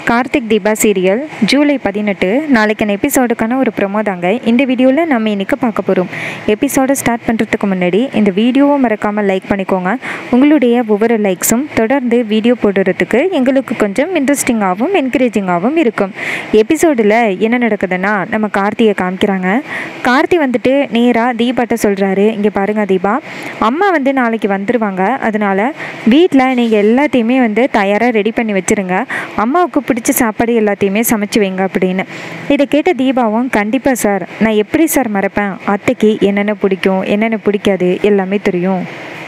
Karthik Deepa serial July பதினெட்டு நாளைக்கான எபிசோடுக்கான ஒரு ப்ரொமோ தாங்க இந்த வீடியோவில் நம்ம இன்றைக்கி பார்க்க போகிறோம் எபிசோடை ஸ்டார்ட் பண்ணுறதுக்கு முன்னாடி இந்த வீடியோவை மறக்காமல் லைக் பண்ணிக்கோங்க உங்களுடைய ஒவ்வொரு லைக்ஸும் தொடர்ந்து வீடியோ போடுறதுக்கு எங்களுக்கு கொஞ்சம் இன்ட்ரெஸ்டிங்காகவும் என்கரேஜிங்காகவும் இருக்கும் எபிசோடில் என்ன நடக்குதுன்னா நம்ம கார்த்தியை காமிக்கிறாங்க கார்த்தி வந்துட்டு நேராக தீபாட்ட சொல்கிறாரு இங்கே பாருங்க தீபா அம்மா வந்து நாளைக்கு வந்துடுவாங்க அதனால் வீட்டில் நீங்கள் எல்லாத்தையுமே வந்து தயாராக ரெடி பண்ணி வச்சுருங்க அம்மாவுக்கு பிடிச்ச சாப்பாடு எல்லாத்தையுமே சமைச்சு வைங்க அப்படின்னு இதை கேட்ட தீபாவும் கண்டிப்பாக சார் நான் எப்படி சார் மறப்பேன் அத்தைக்கு என்னென்ன பிடிக்கும் என்னென்ன பிடிக்காது எல்லாமே தெரியும்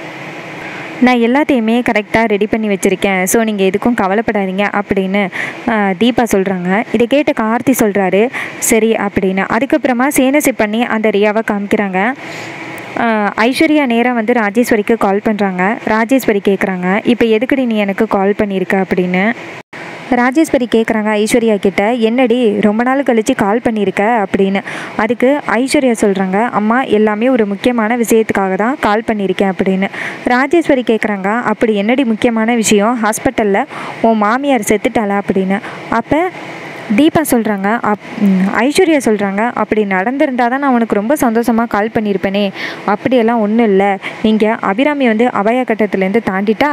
நான் எல்லாத்தையுமே கரெக்டாக ரெடி பண்ணி வச்சுருக்கேன் ஸோ நீங்கள் எதுக்கும் கவலைப்படாதீங்க அப்படின்னு ஆஹ், தீபா சொல்கிறாங்க இதை கேட்ட கார்த்தி சொல்கிறாரு சரி அப்படின்னு அதுக்கப்புறமா சேனசி பண்ணி அந்த ரியாவை காமிக்கிறாங்க ஆஹ், ஐஸ்வர்யா நேராக வந்து ராஜேஸ்வரிக்கு கால் பண்ணுறாங்க ராஜேஸ்வரி கேட்குறாங்க இப்போ எதுக்குடி நீ எனக்கு கால் பண்ணியிருக்க அப்படின்னு ராஜேஸ்வரி கேட்குறாங்க ஐஸ்வர்யா கிட்ட என்னடி ரொம்ப நாள் கழிச்சு கால் பண்ணியிருக்க அப்படின்னு அதுக்கு ஐஸ்வர்யா சொல்கிறாங்க அம்மா எல்லாமே ஒரு முக்கியமான விஷயத்துக்காக தான் கால் பண்ணியிருக்கேன் அப்படின்னு ராஜேஸ்வரி கேட்குறாங்க அப்படி என்னடி முக்கியமான விஷயம் ஹாஸ்பிட்டலில் உன் மாமியார் செத்துட்டாளா அப்படின்னு அப்போ தீபா சொல்கிறாங்க அப் ம், ஐஸ்வர்யா சொல்கிறாங்க அப்படி நடந்திருந்தால் தான் நான் உனக்கு ரொம்ப சந்தோஷமாக கால் பண்ணியிருப்பேனே அப்படியெல்லாம் ஒன்றும் இல்லை நீங்கள் அபிராமி வந்து அபாய கட்டத்துலேருந்து தாண்டிட்டா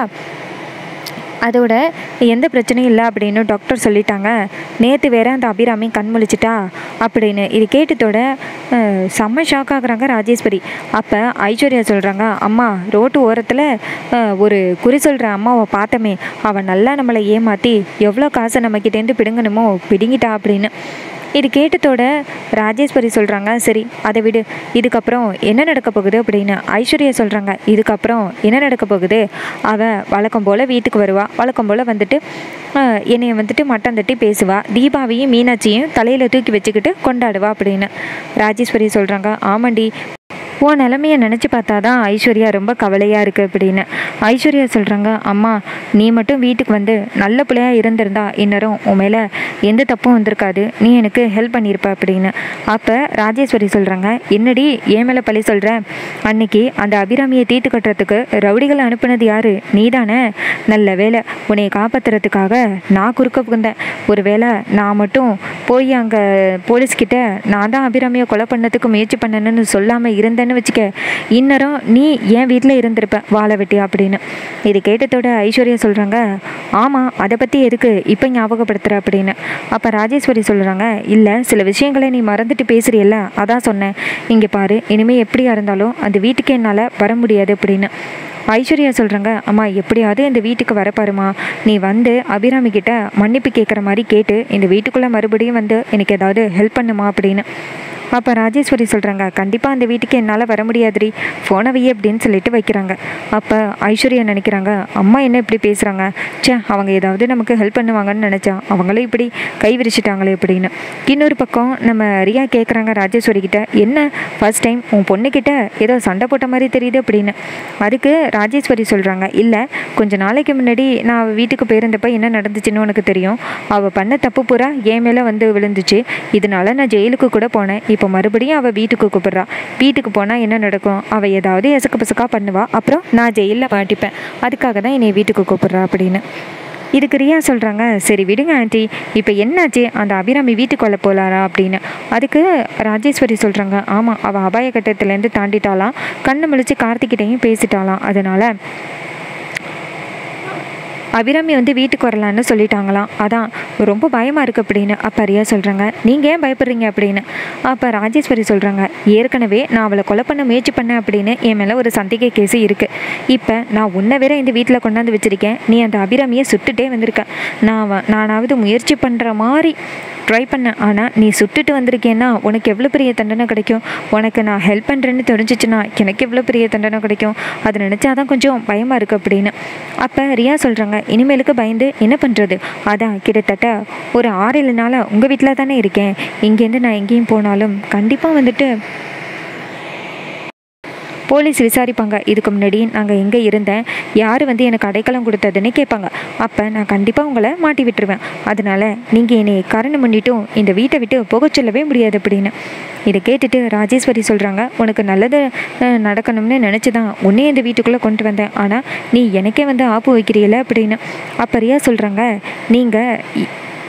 அதோட எந்த பிரச்சனையும் இல்லை அப்படின்னு டாக்டர் சொல்லிட்டாங்க நேற்று வேற அந்த அபிராமி கண் முழிச்சிட்டா அப்படின்னு இது கேட்டதோட அஹ், செம்ம ஷாக் ஆகுறாங்க ராஜேஸ்வரி அப்போ ஐஸ்வர்யா சொல்கிறாங்க அம்மா ரோட்டு ஓரத்தில் அஹ், ஒரு குறி சொல்கிற அம்மாவை பார்த்தமே அவள் நல்லா நம்மளை ஏமாற்றி எவ்வளோ காசை நம்மக்கிட்டேருந்து பிடுங்கணுமோ பிடுங்கிட்டா அப்படின்னு இது கேட்டதோட ராஜேஸ்வரி சொல்கிறாங்க சரி அதை விடு இதுக்கப்புறம் என்ன நடக்க போகுது அப்படின்னு ஐஸ்வர்யா சொல்கிறாங்க இதுக்கப்புறம் என்ன நடக்க போகுது அவள் வழக்கம் போல் வீட்டுக்கு வருவா வழக்கம் போல் வந்துட்டு ஆஹ், என்னைய வந்துட்டு மட்டம் தட்டி பேசுவா தீபாவையும் மீனாட்சியும் தலையில் தூக்கி வச்சுக்கிட்டு கொண்டாடுவா அப்படின்னு ராஜேஸ்வரி சொல்கிறாங்க ஆமாண்டி உன் நிலமையை நினச்சி பார்த்தா தான் ஐஸ்வர்யா ரொம்ப கவலையாக இருக்குது அப்படின்னு ஐஸ்வர்யா சொல்கிறாங்க அம்மா நீ மட்டும் வீட்டுக்கு வந்து நல்ல பிள்ளையா இருந்திருந்தா இந்நேரம் உன் மேலே எந்த தப்பும் வந்திருக்காது நீ எனக்கு ஹெல்ப் பண்ணியிருப்ப அப்படின்னு அப்போ ராஜேஸ்வரி சொல்கிறாங்க என்னடி ஏன் மேலே பழி சொல்கிற அன்னைக்கு அந்த அபிராமியை தீர்த்து கட்டுறதுக்கு ரவுடிகளை அனுப்புனது யாரு நீ தானே நல்ல வேலை உன்னை காப்பாற்றுறதுக்காக நான் குறுக்க புகுந்தேன் ஒரு வேளை நான் மட்டும் போய் அங்கே போலீஸ்கிட்ட நான் தான் அபிராமியை கொலை பண்ணதுக்கு முயற்சி பண்ணணும்னு சொல்லாமல் இருந்தேன்னு வச்சுக்க இந்நேரம் நீ என் வீட்டில் இருந்திருப்ப வாழை வெட்டி அப்படின்னு இது கேட்டதோட ஐஸ்வர்யா சொல்கிறாங்க ஆமாம் அதை பற்றி எதுக்கு இப்போ ஞாபகப்படுத்துகிற அப்படின்னு அப்போ ராஜேஸ்வரி சொல்கிறாங்க இல்லை சில விஷயங்களை நீ மறந்துட்டு பேசுறியல்ல அதான் சொன்னேன் இங்கே பாரு இனிமேல் எப்படியா இருந்தாலும் அந்த வீட்டுக்கு என்னால் வர முடியாது அப்படின்னு ஐஸ்வர்யா சொல்கிறாங்க அம்மா எப்படியாவது இந்த வீட்டுக்கு வர பாருமா நீ வந்து அபிராமி கிட்ட மன்னிப்பு கேட்குற மாதிரி கேட்டு இந்த வீட்டுக்குள்ளே மறுபடியும் வந்து எனக்கு ஏதாவது ஹெல்ப் பண்ணுமா அப்படின்னு அப்போ ராஜேஸ்வரி சொல்கிறாங்க கண்டிப்பாக அந்த வீட்டுக்கு என்னால் வர முடியாதுடி ஃபோனை வை அப்படின்னு சொல்லிட்டு வைக்கிறாங்க அப்போ ஐஸ்வர்யா நினைக்கிறாங்க அம்மா என்ன இப்படி பேசுகிறாங்க ச்சே அவங்க ஏதாவது நமக்கு ஹெல்ப் பண்ணுவாங்கன்னு நினச்சா அவங்களே இப்படி கை விரிச்சிட்டாங்களே அப்படின்னு இன்னொரு பக்கம் நம்ம ரியா கேட்குறாங்க ராஜேஸ்வரி கிட்ட என்ன ஃபர்ஸ்ட் டைம் உன் பொண்ணுக்கிட்ட ஏதோ சண்டை போட்ட மாதிரி தெரியுது அப்படின்னு அதுக்கு ராஜேஸ்வரி சொல்கிறாங்க இல்லை கொஞ்ச நாளைக்கு முன்னாடி நான் அவள் வீட்டுக்கு போயிருந்தப்ப என்ன நடந்துச்சுன்னு உனக்கு தெரியும் அவள் பண்ண தப்பு பூரா என் மேலே வந்து விழுந்துச்சு இதனால நான் ஜெயிலுக்கு கூட போனேன் இப்போ மறுபடியும் அவள் வீட்டுக்கு கூப்பிட்றா வீட்டுக்கு போனால் என்ன நடக்கும் அவள் ஏதாவது எசக்கு பசக்கா பண்ணுவா அப்புறம் நான் ஜெயிலில் மாட்டிப்பேன் அதுக்காக தான் என்னை வீட்டுக்கு கூப்பிட்றா அப்படின்னு இதுக்கு ரியா சொல்கிறாங்க சரி விடுங்க ஆண்டி இப்போ என்னாச்சு அந்த அபிராமி வீட்டுக்குள்ளே போகலாரா அப்படின்னு அதுக்கு ராஜேஸ்வரி சொல்கிறாங்க ஆமாம் அவள் அபாய கட்டத்துலேருந்து தாண்டிட்டாலாம் கண்ணு முழிச்சு கார்த்திகிட்டையும் பேசிட்டாலாம் அதனால் அபிராமி வந்து வீட்டுக்கு வரலான்னு சொல்லிட்டாங்களாம் அதான் ரொம்ப பயமாக இருக்குது அப்படின்னு அப்போ ரியா சொல்கிறாங்க நீங்கள் ஏன் பயப்படுறீங்க அப்படின்னு அப்போ ராஜேஸ்வரி சொல்கிறாங்க ஏற்கனவே நான் அவளை கொலை பண்ண முயற்சி பண்ணேன் அப்படின்னு என் மேலே ஒரு சந்தேக கேஸு இருக்குது இப்போ நான் உன்னை வேற இந்த வீட்டில் கொண்டாந்து வச்சுருக்கேன் நீ அந்த அபிராமியை சுட்டுட்டே வந்திருக்க நான் அவ- நானாவது முயற்சி பண்ணுற மாதிரி ட்ரை பண்ணேன் ஆனால் நீ சுட்டுட்டு வந்திருக்கேன்னா உனக்கு எவ்வளோ பெரிய தண்டனை கிடைக்கும் உனக்கு நான் ஹெல்ப் பண்ணுறேன்னு தெரிஞ்சிச்சுன்னா எனக்கு எவ்வளோ பெரிய தண்டனை கிடைக்கும் அதை நினச்சாதான் கொஞ்சம் பயமாக இருக்குது அப்படின்னு அப்போ ரியா சொல்கிறாங்க இனிமேலுக்கு பயந்து என்ன பண்ணுறது அதான் கிட்டத்தட்ட ஒரு ஆறு ஏழு நாளாக உங்கள் வீட்டில் தானே இருக்கேன் இங்கேருந்து நான் எங்கேயும் போனாலும் கண்டிப்பாக வந்துட்டு போலீஸ் விசாரிப்பாங்க இதுக்கு முன்னாடி நாங்கள் எங்கே இருந்தேன் யார் வந்து எனக்கு அடைக்கலம் கொடுத்ததுன்னு கேட்பாங்க அப்போ நான் கண்டிப்பாக உங்களை மாட்டி விட்டுருவேன் அதனால் நீங்கள் என்னை காரணம் பண்ணிட்டும் இந்த வீட்டை விட்டு போக சொல்லவே முடியாது அப்படின்னு இதை கேட்டுட்டு ராஜேஸ்வரி சொல்கிறாங்க உனக்கு நல்லது அஹ், நடக்கணும்னு நினச்சி தான் உன்னே இந்த வீட்டுக்குள்ளே கொண்டு வந்தேன் ஆனால் நீ எனக்கே வந்து ஆப்பு வைக்கிறீல அப்படின்னு அப்போ ரியா சொல்கிறாங்க நீங்கள்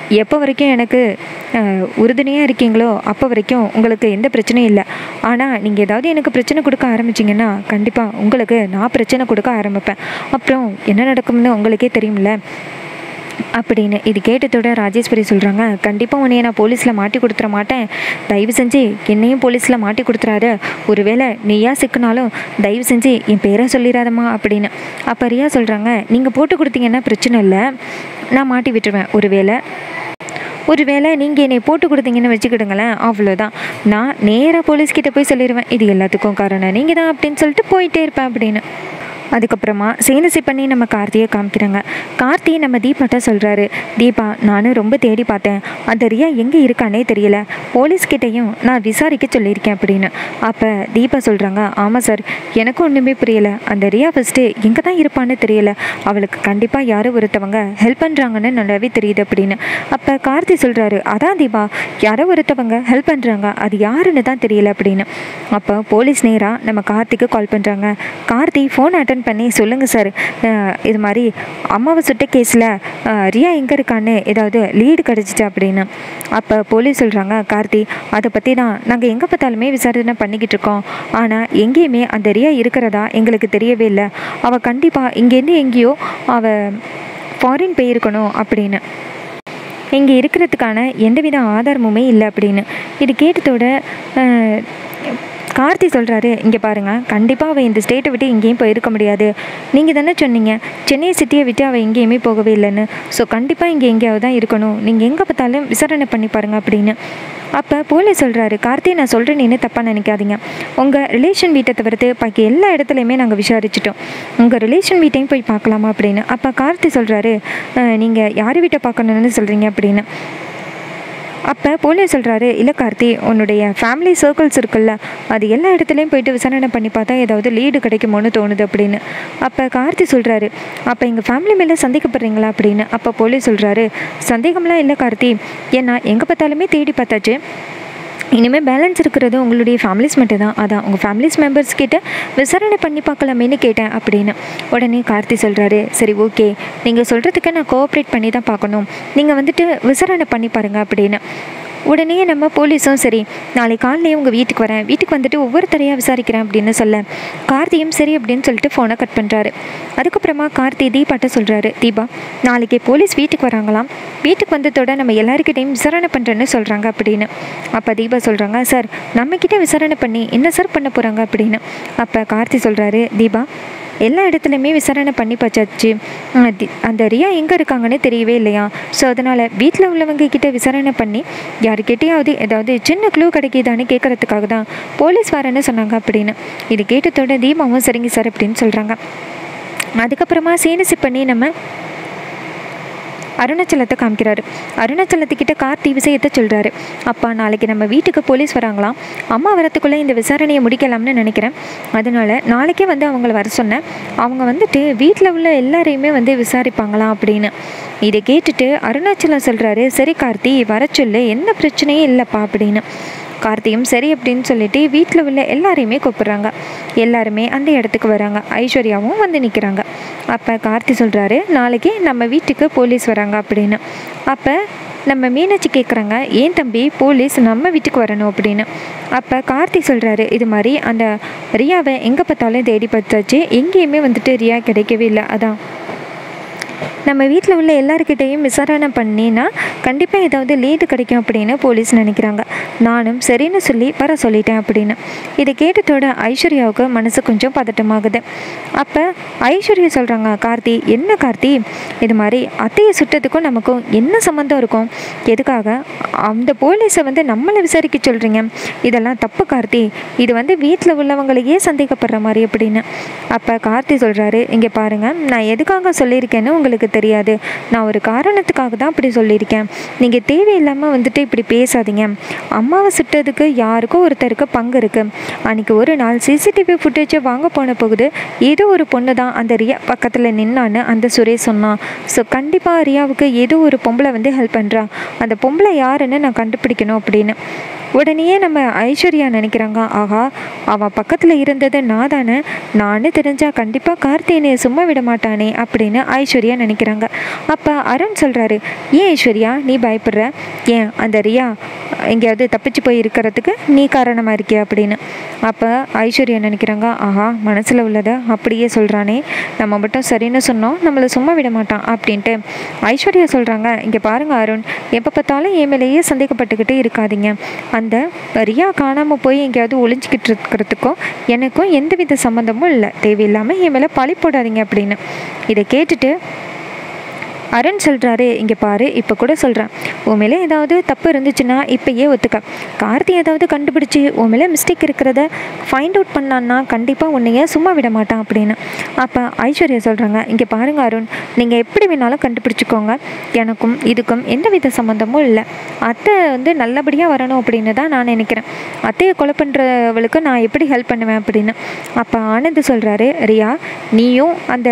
எப்போ வரைக்கும் எனக்கு உறுதுணையாக இருக்கீங்களோ அப்போ வரைக்கும் உங்களுக்கு எந்த பிரச்சனையும் இல்லை ஆனால் நீங்கள் ஏதாவது எனக்கு பிரச்சனை கொடுக்க ஆரம்பிச்சிங்கன்னா கண்டிப்பாக உங்களுக்கு நான் பிரச்சனை கொடுக்க ஆரம்பிப்பேன் அப்புறம் என்ன நடக்கும்னு உங்களுக்கே தெரியும்ல அப்படின்னு இது கேட்டதோட ராஜேஸ்வரி சொல்கிறாங்க கண்டிப்பாக உன்னைய நான் போலீஸில் மாட்டி கொடுத்துட மாட்டேன் தயவு செஞ்சு என்னையும் போலீஸில் மாட்டி கொடுத்துறாத ஒருவேளை நீயா சிக்கினாலும் தயவு செஞ்சு என் பேரை சொல்லிடாதம்மா அப்படின்னு அப்போ ரியா சொல்கிறாங்க நீங்கள் போட்டு கொடுத்தீங்கன்னா பிரச்சனை இல்லை நான் மாட்டி விட்டுருவேன் ஒருவேளை ஒருவேளை நீங்கள் என்னை போட்டு கொடுத்தீங்கன்னு வச்சுக்கிடுங்களேன் அவ்வளோதான் நான் நேராக போலீஸ்கிட்ட போய் சொல்லிடுவேன் இது எல்லாத்துக்கும் காரணம் நீங்கள் தான் அப்படின்னு சொல்லிட்டு போயிட்டே இருப்பேன் அப்படின்னு அதுக்கப்புறமா சேனசி பண்ணி நம்ம கார்த்தியை காமிக்கிறாங்க கார்த்தி நம்ம தீபாட்ட சொல்கிறாரு தீபா நானும் ரொம்ப தேடி பார்த்தேன் அந்த ரியா எங்கே இருக்கானே தெரியல போலீஸ்கிட்டையும் நான் விசாரிக்க சொல்லியிருக்கேன் அப்படின்னு அப்போ தீபா சொல்கிறாங்க ஆமாம் சார் எனக்கும் ஒன்றுமே புரியல அந்த ரியா ஃபஸ்ட்டு எங்கே தான் இருப்பான்னு தெரியல அவளுக்கு கண்டிப்பாக யாரோ ஒருத்தவங்க ஹெல்ப் பண்ணுறாங்கன்னு நல்லாவே தெரியுது அப்படின்னு அப்போ கார்த்தி சொல்கிறாரு அதான் தீபா யாரோ ஒருத்தவங்க ஹெல்ப் பண்ணுறாங்க அது யாருன்னு தான் தெரியல அப்படின்னு அப்போ போலீஸ் நேராக நம்ம கார்த்திக்கு கால் பண்ணுறாங்க கார்த்தி ஃபோன் அட்டன் பண்ணி சொல்லுங்கள் சார் இது மாதிரி அம்மாவை சுட்ட கேஸில் ரியா எங்கே இருக்கான்னு ஏதாவது லீடு கிடச்சிச்சு அப்படின்னு அப்போ போலீஸ் சொல்கிறாங்க கார்த்தி அதை பற்றி தான் நாங்கள் எங்கே பார்த்தாலுமே விசாரணை பண்ணிக்கிட்டு இருக்கோம் ஆனால் எங்கேயுமே அந்த ரியா இருக்கிறதா எங்களுக்கு தெரியவே இல்லை அவள் கண்டிப்பாக இங்கேருந்து எங்கேயோ அவள் ஃபாரின் போயிருக்கணும் அப்படின்னு இங்கே இருக்கிறதுக்கான எந்தவித ஆதாரமுமே இல்லை அப்படின்னு இது கேட்டதோட அஹ், கார்த்தி சொல்கிறாரு இங்கே பாருங்கள் கண்டிப்பாக அவள் இந்த ஸ்டேட்டை விட்டு எங்கேயும் போயிருக்க முடியாது நீங்கள் தானே சொன்னீங்க சென்னை சிட்டியை விட்டு அவள் எங்கேயுமே போகவே இல்லைன்னு ஸோ கண்டிப்பாக இங்கே எங்கேயாவது தான் இருக்கணும் நீங்கள் எங்கே பார்த்தாலும் விசாரணை பண்ணி பாருங்க அப்படின்னு அப்போ போலீஸ் சொல்கிறாரு கார்த்தி நான் சொல்கிறேன்னு தப்பாக நினைக்காதீங்க உங்கள் ரிலேஷன் வீட்டை தவிர்த்து பாக்கி எல்லா இடத்துலையுமே நாங்கள் விசாரிச்சிட்டோம் உங்கள் ரிலேஷன் வீட்டையும் போய் பார்க்கலாமா அப்படின்னு அப்போ கார்த்தி சொல்கிறாரு நீங்கள் யார் வீட்டை பார்க்கணுன்னு சொல்கிறீங்க அப்படின்னு அப்போ போலீஸ் சொல்கிறாரு இல்லை கார்த்தி உன்னுடைய ஃபேமிலி சர்க்கிள்ஸ் இருக்குல்ல அது எல்லா இடத்துலையும் போயிட்டு விசாரணை பண்ணி பார்த்தா ஏதாவது லீடு கிடைக்குமோன்னு தோணுது அப்படின்னு அப்போ கார்த்தி சொல்கிறாரு அப்போ எங்கள் ஃபேமிலி மேலே சந்தேகப்படுறீங்களா அப்படின்னு அப்போ போலீஸ் சொல்கிறாரு சந்தேகம்லாம் இல்லை கார்த்தி ஏன்னா எங்கே பார்த்தாலுமே தேடி பார்த்தாச்சு இனிமேல் பேலன்ஸ் இருக்கிறது உங்களுடைய ஃபேமிலிஸ் மட்டும் தான் அதான் உங்கள் ஃபேமிலிஸ் மெம்பர்ஸ் கிட்ட விசாரணை பண்ணி பார்க்கலாமேன்னு கேட்டேன் அப்படின்னு உடனே கார்த்தி சொல்கிறாரு சரி ஓகே நீங்கள் சொல்கிறதுக்கு நான் கோஆப்ரேட் பண்ணி தான் பார்க்கணும் நீங்கள் வந்துட்டு விசாரணை பண்ணி பாருங்கள் அப்படின்னு உடனே நம்ம போலீஸும் சரி நாளை காலையிலே உங்கள் வீட்டுக்கு வரேன் வீட்டுக்கு வந்துட்டு ஒவ்வொருத்தரையாக விசாரிக்கிறேன் அப்படின்னு சொல்ல கார்த்தியும் சரி அப்படின்னு சொல்லிட்டு ஃபோனை கட் பண்ணுறாரு அதுக்கப்புறமா கார்த்தி தீபாட்ட சொல்கிறாரு தீபா நாளைக்கு போலீஸ் வீட்டுக்கு வராங்களாம் வீட்டுக்கு வந்ததோட நம்ம எல்லாருக்கிட்டையும் விசாரணை பண்ணுறேன்னு சொல்கிறாங்க அப்படின்னு அப்போ தீபா சொல்கிறாங்க சார் நம்மக்கிட்ட விசாரணை பண்ணி என்ன சார் பண்ண போகிறாங்க அப்படின்னு அப்போ கார்த்தி சொல்கிறாரு தீபா எல்லா இடத்துலையுமே விசாரணை பண்ணி பார்த்தாச்சு அஹ் தி- அந்த ரியா எங்கே இருக்காங்கன்னு தெரியவே இல்லையா ஸோ அதனால் வீட்டில் உள்ளவங்க கிட்ட விசாரணை பண்ணி யாருக்கிட்டையாவது ஏதாவது சின்ன க்ளூ கிடைக்கிதான்னு கேட்குறதுக்காக தான் போலீஸ் வரேன்னு சொன்னாங்க அப்படின்னு இது கேட்டதோட தீபாவும் சரிங்க சார் அப்படின்னு சொல்கிறாங்க அதுக்கப்புறமா சீனசி பண்ணி நம்ம அருணாச்சலத்தை காமிக்கிறாரு அருணாச்சலத்துக்கிட்ட கார்த்தி விஷயத்தை சொல்கிறாரு அப்பா நாளைக்கு நம்ம வீட்டுக்கு போலீஸ் வராங்களாம் அம்மா வரத்துக்குள்ளே இந்த விசாரணையை முடிக்கலாம்னு நினைக்கிறேன் அதனால நாளைக்கே வந்து அவங்கள வர சொன்னேன் அவங்க வந்துட்டு வீட்டில் உள்ள எல்லாரையுமே வந்து விசாரிப்பாங்களாம் அப்படின்னு இதை கேட்டுட்டு அருணாச்சலம் சொல்கிறாரு சரி கார்த்தி வர சொல்லு எந்த பிரச்சனையும் இல்லைப்பா அப்படின்னு கார்த்தியும் சரி அப்படின்னு சொல்லிட்டு வீட்டில் உள்ள எல்லாரையுமே கூப்பிடுறாங்க எல்லாருமே அந்த இடத்துக்கு வராங்க ஐஸ்வர்யாவும் வந்து நிற்கிறாங்க அப்போ கார்த்தி சொல்கிறாரு நாளைக்கு நம்ம வீட்டுக்கு போலீஸ் வராங்க அப்படின்னு அப்போ நம்ம மீனாட்சி கேட்குறாங்க ஏன் தம்பி போலீஸ் நம்ம வீட்டுக்கு வரணும் அப்படின்னு அப்போ கார்த்தி சொல்கிறாரு இது மாதிரி அந்த ரியாவை எங்கே பார்த்தாலும் தேடி பார்த்தாச்சு எங்கேயுமே வந்துட்டு ரியா கிடைக்கவே இல்லை அதான் நம்ம வீட்டில் உள்ள எல்லாருக்கிட்டையும் விசாரணை பண்ணினா கண்டிப்பாக ஏதாவது லீடு கிடைக்கும் அப்படின்னு போலீஸ் நினைக்கிறாங்க நானும் சரின்னு சொல்லி வர சொல்லிட்டேன் அப்படின்னு இதை கேட்டதோட ஐஸ்வர்யாவுக்கு மனசு கொஞ்சம் பதட்டமாகுது அப்போ ஐஸ்வர்யா சொல்கிறாங்க கார்த்தி என்ன கார்த்தி இது மாதிரி அத்தையை சுட்டதுக்கும் நமக்கும் என்ன சம்மந்தம் இருக்கும் எதுக்காக அந்த போலீஸை வந்து நம்மளை விசாரிக்க சொல்கிறீங்க இதெல்லாம் தப்பு கார்த்தி இது வந்து வீட்டில் உள்ளவங்களையே சந்தேகப்படுற மாதிரி அப்படின்னு அப்போ கார்த்தி சொல்கிறாரு இங்கே பாருங்கள் நான் எதுக்காக சொல்லியிருக்கேன்னு உங்களுக்கு தெரியாது நான் ஒரு காரணத்துக்காக தான் அப்படி சொல்லியிருக்கேன் நீங்கள் தேவையில்லாமல் வந்துட்டு இப்படி பேசாதீங்க அம்மாவை சுட்டதுக்கு யாருக்கோ ஒருத்தருக்கு பங்கு இருக்குது அன்றைக்கி ஒரு நாள் சிசிடிவி ஃபுட்டேஜை வாங்க போன போகுது ஏதோ ஒரு பொண்ணு தான் அந்த ரியா பக்கத்தில் நின்னான்னு அந்த சுரேஷ் சொன்னான் ஸோ கண்டிப்பாக ரியாவுக்கு ஏதோ ஒரு பொம்பளை வந்து ஹெல்ப் பண்ணுறா அந்த பொம்பளை யாருன்னு நான் கண்டுபிடிக்கணும் அப்படின்னு உடனே நம்ம ஐஸ்வர்யா நினைக்கிறாங்க ஆஹா அவன் பக்கத்தில் இருந்தது நான் தானே நானே தெரிஞ்சா கண்டிப்பாக கார்த்தியனை சும்மா விட மாட்டானே அப்படின்னு ஐஸ்வர்யா நினைக்கிறாங்க நினைக்கிறாங்க அப்போ அருண் சொல்கிறாரு ஏன் ஐஸ்வர்யா நீ பயப்படுற ஏன் அந்த ரியா எங்கேயாவது தப்பிச்சு போய் இருக்கிறதுக்கு நீ காரணமாக இருக்கியா அப்படின்னு அப்போ ஐஸ்வர்யா நினைக்கிறாங்க ஆஹா மனசில் உள்ளதை அப்படியே சொல்கிறானே நம்ம மட்டும் சரின்னு சொன்னோம் நம்மளை சும்மா விட மாட்டான் அப்படின்ட்டு ஐஸ்வர்யா சொல்கிறாங்க இங்கே பாருங்க அருண் எப்போ பார்த்தாலும் என் மேலேயே சந்தேகப்பட்டுக்கிட்டே இருக்காதீங்க அந்த ரியா காணாமல் போய் எங்கேயாவது ஒளிஞ்சிக்கிட்டு இருக்கிறதுக்கும் எனக்கும் எந்தவித சம்மந்தமும் இல்லை தேவையில்லாமல் என் மேலே பழி போடாதீங்க அப்படின்னு இதை கேட்டுட்டு அருண் சொல்கிறாரு இங்கே பாரு இப்போ கூட சொல்கிறேன் உன் மேலே ஏதாவது தப்பு இருந்துச்சுன்னா இப்போயே ஒத்துக்க கார்த்தி ஏதாவது கண்டுபிடிச்சி உன் மேலே மிஸ்டேக் இருக்கிறத ஃபைண்ட் அவுட் பண்ணான்னா கண்டிப்பாக உன்னைய சும்மா விட மாட்டான் அப்படின்னு அப்போ ஐஸ்வர்யா சொல்கிறாங்க இங்கே பாருங்க அருண் நீங்கள் எப்படி வேணாலும் கண்டுபிடிச்சிக்கோங்க எனக்கும் இதுக்கும் எந்தவித சம்மந்தமும் இல்லை அத்தை வந்து நல்லபடியாக வரணும் அப்படின்னு தான் நான் நினைக்கிறேன் அத்தையை கொலை பண்ணுறவளுக்கு நான் எப்படி ஹெல்ப் பண்ணுவேன் அப்படின்னு அப்போ ஆனந்த் சொல்கிறாரு ரியா நீயும் அந்த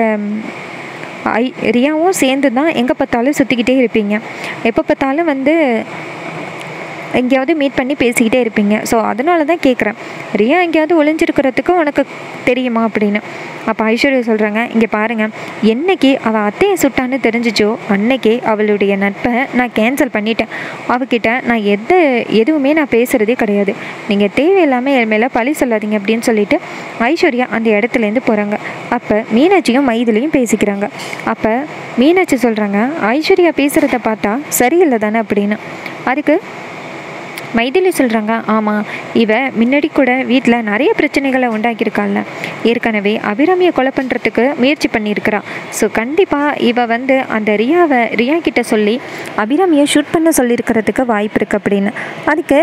ஐ ரியாவும் சேர்ந்து தான் எங்கே பார்த்தாலும் சுற்றிக்கிட்டே இருப்பீங்க எப்போ பார்த்தாலும் வந்து எங்கேயாவது மீட் பண்ணி பேசிக்கிட்டே இருப்பீங்க ஸோ அதனால தான் கேட்குறேன் ரியா எங்கேயாவது ஒளிஞ்சிருக்கிறதுக்கு உனக்கு தெரியுமா அப்படின்னு அப்போ ஐஸ்வர்யா சொல்கிறாங்க இங்கே பாருங்கள் என்னைக்கு அவள் அத்தையை சுட்டான்னு தெரிஞ்சிச்சோ அன்னைக்கே அவளுடைய நட்பை நான் கேன்சல் பண்ணிட்டேன் அவகிட்ட நான் எந்த எதுவுமே நான் பேசுகிறதே கிடையாது நீங்கள் தேவையில்லாமல் என் மேலே பழி சொல்லாதீங்க அப்படின்னு சொல்லிட்டு ஐஸ்வர்யா அந்த இடத்துலேருந்து போகிறாங்க அப்போ மீனாட்சியும் மைதிலையும் பேசிக்கிறாங்க அப்போ மீனாட்சி சொல்கிறாங்க ஐஸ்வர்யா பேசுகிறத பார்த்தா சரியில்லை தானே அப்படின்னு அதுக்கு மைதிலி சொல்கிறாங்க ஆமாம் இவ முன்னாடி கூட வீட்டில் நிறைய பிரச்சனைகளை உண்டாக்கியிருக்காள்ல ஏற்கனவே அபிராமியை கொலை பண்ணுறதுக்கு முயற்சி பண்ணியிருக்கிறா ஸோ கண்டிப்பாக இவ வந்து அந்த ரியாவை ரியா கிட்ட சொல்லி அபிராமியை ஷூட் பண்ண சொல்லியிருக்கிறதுக்கு வாய்ப்பு இருக்குது அப்படின்னு அதுக்கு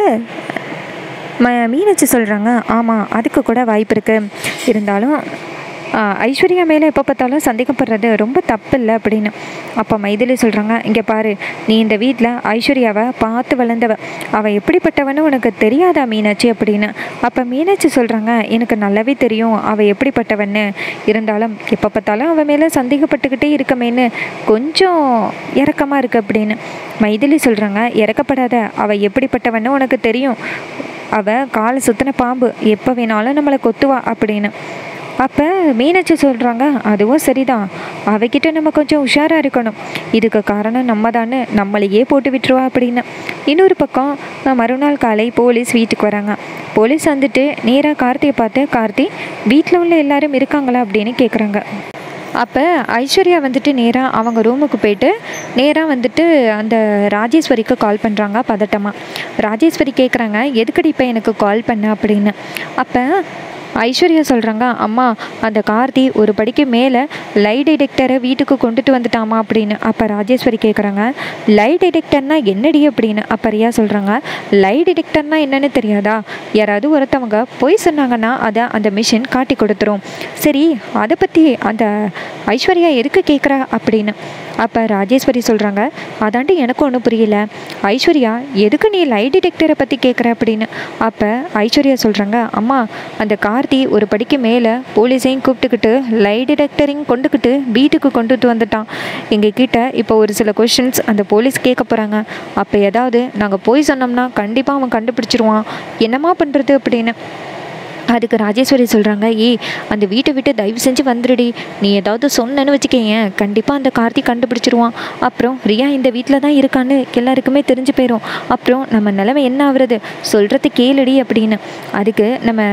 ம மீனாட்சி சொல்கிறாங்க ஆமாம் அதுக்கு கூட வாய்ப்பு இருக்குது இருந்தாலும் ஆ, ஐஸ்வர்யா மேலே எப்போ பார்த்தாலும் சந்தேகப்படுறது ரொம்ப தப்பு இல்லை அப்படின்னு அப்போ மைதிலி சொல்கிறாங்க இங்கே பாரு நீ இந்த வீட்டில் ஐஸ்வர்யாவை பார்த்து வளர்ந்தவ அவள் எப்படிப்பட்டவன்னு உனக்கு தெரியாதா மீனாட்சி அப்படின்னு அப்போ மீனாட்சி சொல்கிறாங்க எனக்கு நல்லாவே தெரியும் அவள் எப்படிப்பட்டவன்னு இருந்தாலும் எப்போ பார்த்தாலும் அவள் மேலே சந்தேகப்பட்டுக்கிட்டே இருக்கமேன்னு கொஞ்சம் இறக்கமாக இருக்குது அப்படின்னு மைதிலி சொல்கிறாங்க இறக்கப்படாத அவள் எப்படிப்பட்டவன்னு உனக்கு தெரியும் அவள் காலை சுத்தின பாம்பு எப்போ வேணாலும் நம்மளை கொத்துவா அப்படின்னு அப்போ மீனாட்சி சொல்கிறாங்க அதுவும் சரிதான் அவகிட்ட நம்ம கொஞ்சம் உஷாராக இருக்கணும் இதுக்கு காரணம் நம்ம தானே நம்மளையே போட்டு விட்டுருவா அப்படின்னு இன்னொரு பக்கம் அஹ், மறுநாள் காலை போலீஸ் வீட்டுக்கு வராங்க போலீஸ் வந்துட்டு நேராக கார்த்தியை பார்த்து கார்த்தி வீட்டில் உள்ள எல்லாரும் இருக்காங்களா அப்படின்னு கேட்குறாங்க அப்போ ஐஸ்வர்யா வந்துட்டு நேராக அவங்க ரூமுக்கு போயிட்டு நேராக வந்துட்டு அந்த ராஜேஸ்வரிக்கு கால் பண்ணுறாங்க பதட்டமாக ராஜேஸ்வரி கேட்குறாங்க எதுக்கடி இப்போ எனக்கு கால் பண்ண அப்படின்னு அப்போ ஐஸ்வர்யா சொல்கிறாங்க அம்மா அந்த கார்த்தி ஒரு படிக்கு மேலே லை டிடெக்டரை வீட்டுக்கு கொண்டுட்டு வந்துட்டாமா அப்படின்னு அப்போ ராஜேஸ்வரி கேட்குறாங்க லை டிடெக்டர்னா என்னடி அப்படின்னு அப்போ ரியா சொல்கிறாங்க லை டிடெக்டர்னா என்னன்னு தெரியாதா யாராவது ஒருத்தவங்க பொய் சொன்னாங்கன்னா அதை அந்த மிஷின் காட்டி கொடுத்துரும் சரி அதை பற்றி அந்த ஐஸ்வர்யா எதுக்கு கேட்குறா அப்படின்னு அப்போ ராஜேஸ்வரி சொல்கிறாங்க அதாண்டி எனக்கு ஒன்றும் புரியல ஐஸ்வர்யா எதுக்கு நீ லை டிடெக்டரை பற்றி கேட்குற அப்படின்னு அப்போ ஐஸ்வர்யா சொல்கிறாங்க அம்மா அந்த கார்த்தி ஒரு படிக்கு மேலே போலீஸையும் கூப்பிட்டுக்கிட்டு லை டிடெக்டரையும் கொண்டுக்கிட்டு வீட்டுக்கு கொண்டுட்டு வந்துட்டான் எங்கள் கிட்ட இப்போ ஒரு சில கொஷின்ஸ் அந்த போலீஸ் கேட்க போகிறாங்க அப்போ ஏதாவது நாங்கள் போய் சொன்னோம்னா கண்டிப்பாக அவன் கண்டுபிடிச்சிருவான் என்னம்மா பண்ணுறது அப்படின்னு அதுக்கு ராஜேஸ்வரி சொல்கிறாங்க ஏய் அந்த வீட்டை விட்டு தயவு செஞ்சு வந்துடுடி நீ ஏதாவது சொன்னேன்னு வச்சுக்கேன் கண்டிப்பாக அந்த கார்த்திக் கண்டுபிடிச்சிருவான் அப்புறம் ரியா இந்த வீட்டில் தான் இருக்கான்னு எல்லாருக்குமே தெரிஞ்சு போயிடும் அப்புறம் நம்ம நிலைமை என்ன ஆகுறது சொல்கிறது கேளுடி அப்படின்னு அதுக்கு நம்ம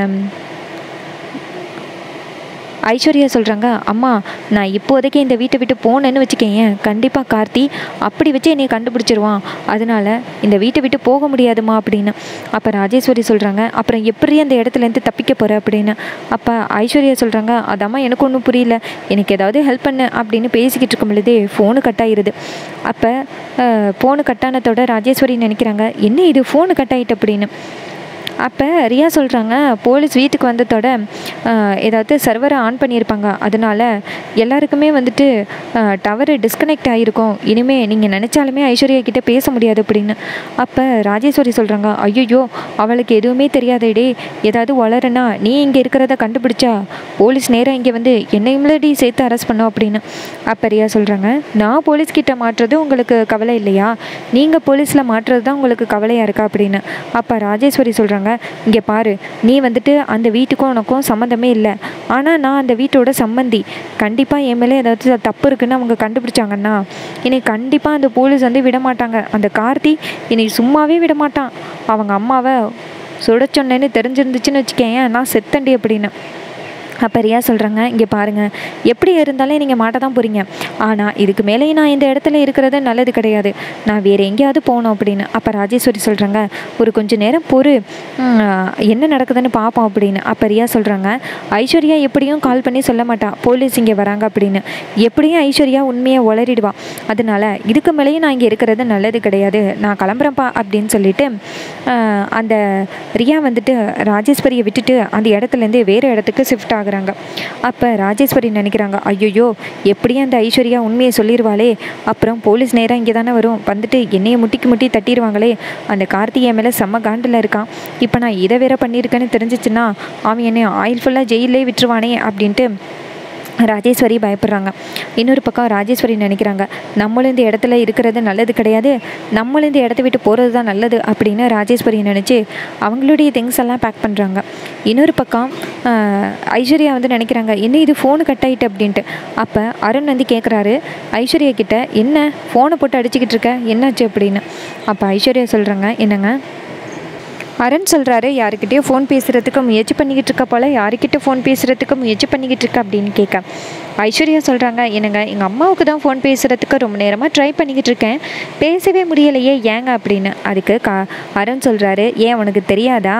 ஐஸ்வர்யா சொல்கிறாங்க அம்மா நான் இப்போதைக்கு இந்த வீட்டை விட்டு போனேன்னு வச்சுக்கேன் கண்டிப்பாக கார்த்தி அப்படி வச்சு என்னை கண்டுபிடிச்சிருவான் அதனால இந்த வீட்டை விட்டு போக முடியாதுமா அப்படின்னு அப்போ ராஜேஸ்வரி சொல்கிறாங்க அப்புறம் எப்படி அந்த இடத்துலேருந்து தப்பிக்க போகிற அப்படின்னு அப்போ ஐஸ்வர்யா சொல்கிறாங்க அதாம்மா எனக்கு ஒன்றும் புரியல எனக்கு ஏதாவது ஹெல்ப் பண்ணு அப்படின்னு பேசிக்கிட்டு இருக்கும் பொழுதே ஃபோனு கட் ஆயிருது அப்போ ஃபோனு கட்டானத்தோட ராஜேஸ்வரி நினைக்கிறாங்க என்ன இது ஃபோனு கட் ஆயிட்டு அப்படின்னு அப்போ ரியா சொல்கிறாங்க போலீஸ் வீட்டுக்கு வந்ததோட அஹ், ஏதாவது சர்வரை ஆன் பண்ணியிருப்பாங்க அதனால எல்லாருக்குமே வந்துட்டு டவரு டிஸ்கனெக்ட் ஆகிருக்கும் இனிமேல் நீங்கள் நினச்சாலுமே ஐஸ்வர்யா கிட்ட பேச முடியாது அப்படின்னு அப்போ ராஜேஸ்வரி சொல்கிறாங்க ஐயோ அவளுக்கு எதுவுமே தெரியாதேடே ஏதாவது வளரனா நீ இங்கே இருக்கிறத கண்டுபிடிச்சா போலீஸ் நேராக இங்கே வந்து என்னையும்லடி சேர்த்து அரெஸ்ட் பண்ணோம் அப்படின்னு அப்போ ரியா சொல்கிறாங்க நான் போலீஸ் கிட்ட மாட்டுறது உங்களுக்கு கவலை இல்லையா நீங்கள் போலீஸில் மாட்டுறது தான் உங்களுக்கு கவலையாக இருக்கா அப்படின்னு அப்போ ராஜேஸ்வரி சொல்கிறாங்க இங்கே பாரு நீ வந்துட்டு அந்த வீட்டுக்கும் உனக்கும் சம்மந்தம் சம்மந்தமே இல்லை ஆனால் நான் அந்த வீட்டோட சம்மந்தி கண்டிப்பாக என் மேலே ஏதாச்சும் தப்பு இருக்குன்னு அவங்க கண்டுபிடிச்சாங்கன்னா என்னை கண்டிப்பாக அந்த போலீஸ் வந்து விட மாட்டாங்க அந்த கார்த்தி என்னை சும்மாவே விட மாட்டான் அவங்க அம்மாவை சுட சொன்னேன்னு தெரிஞ்சிருந்துச்சுன்னு வச்சுக்கேன் நான் செத்தண்டி அப்படின்னு அப்போ ரியா சொல்கிறாங்க இங்கே பாருங்கள் எப்படி இருந்தாலும் நீங்கள் மாட்ட தான் போகிறீங்க ஆனால் இதுக்கு மேலே நான் இந்த இடத்துல இருக்கிறது நல்லது கிடையாது நான் வேறு எங்கேயாவது போகணும் அப்படின்னு அப்போ ராஜேஸ்வரி சொல்கிறாங்க ஒரு கொஞ்ச நேரம் பொறு ம், என்ன நடக்குதுன்னு பார்ப்போம் அப்படின்னு அப்போ ரியா சொல்கிறாங்க ஐஸ்வர்யா எப்படியும் கால் பண்ணி சொல்ல மாட்டா போலீஸ் இங்கே வராங்க அப்படின்னு எப்படியும் ஐஸ்வர்யா உண்மையை உளறிடுவா அதனால இதுக்கு மேலேயும் நான் இங்கே இருக்கிறது நல்லது கிடையாது நான் கிளம்புறேன்ப்பா அப்படின்னு சொல்லிட்டு ஆஹ், அந்த ரியா வந்துட்டு ராஜேஸ்வரியை விட்டுட்டு அந்த இடத்துலேருந்து வேறு இடத்துக்கு ஷிஃப்ட் ஆகுறாங்க அப்போ ராஜேஸ்வரி நினைக்கிறாங்க ஐயோ எப்படியும் அந்த ஐஸ்வர்யா உண்மையை சொல்லிடுவாளே அப்புறம் போலீஸ் நேராக இங்கே தானே வரும் வந்துட்டு என்னையை முட்டிக்கு முட்டி தட்டிடுவாங்களே அந்த கார்த்திகை மேலே செம்ம காண்டில் இருக்கான் இப்போ நான் இதை வேற பண்ணியிருக்கேன்னு தெரிஞ்சிச்சுன்னா அவன் என்னை ஆயில் ஃபுல்லாக ஜெயிலே விட்டுருவானே அப்படின்ட்டு ராஜேஸ்வரி பயப்படுறாங்க இன்னொரு பக்கம் ராஜேஸ்வரி நினைக்கிறாங்க நம்மளும் இந்த இடத்துல இருக்கிறது நல்லது கிடையாது நம்மளும் இந்த இடத்த விட்டு போகிறது தான் நல்லது அப்படின்னு ராஜேஸ்வரி நினச்சி அவங்களுடைய திங்ஸ் எல்லாம் பேக் பண்ணுறாங்க இன்னொரு பக்கம் ஆஹ், ஐஸ்வர்யா வந்து நினைக்கிறாங்க என்ன இது ஃபோனு கட் ஆயிட்டு அப்படின்ட்டு அப்போ அருண் வந்து கேட்குறாரு ஐஸ்வர்யா கிட்ட என்ன ஃபோனை போட்டு அடிச்சுக்கிட்டு இருக்க என்னாச்சு அப்படின்னு அப்போ ஐஸ்வர்யா சொல்கிறாங்க என்னங்க அருண் சொல்கிறாரு யாருக்கிட்டேயோ ஃபோன் பேசுகிறதுக்கு முயற்சி பண்ணிக்கிட்டு இருக்க போல் யாருக்கிட்ட ஃபோன் பேசுகிறதுக்கு முயற்சி பண்ணிக்கிட்டு இருக்க அப்படின்னு கேட்க ஐஸ்வர்யா சொல்கிறாங்க என்னங்க எங்கள் அம்மாவுக்கு தான் ஃபோன் பேசுகிறதுக்கு ரொம்ப நேரமாக ட்ரை பண்ணிக்கிட்டு இருக்கேன் பேசவே முடியலையே ஏங்க அப்படின்னு அதுக்கு கா அருண் சொல்கிறாரு ஏன் உனக்கு தெரியாதா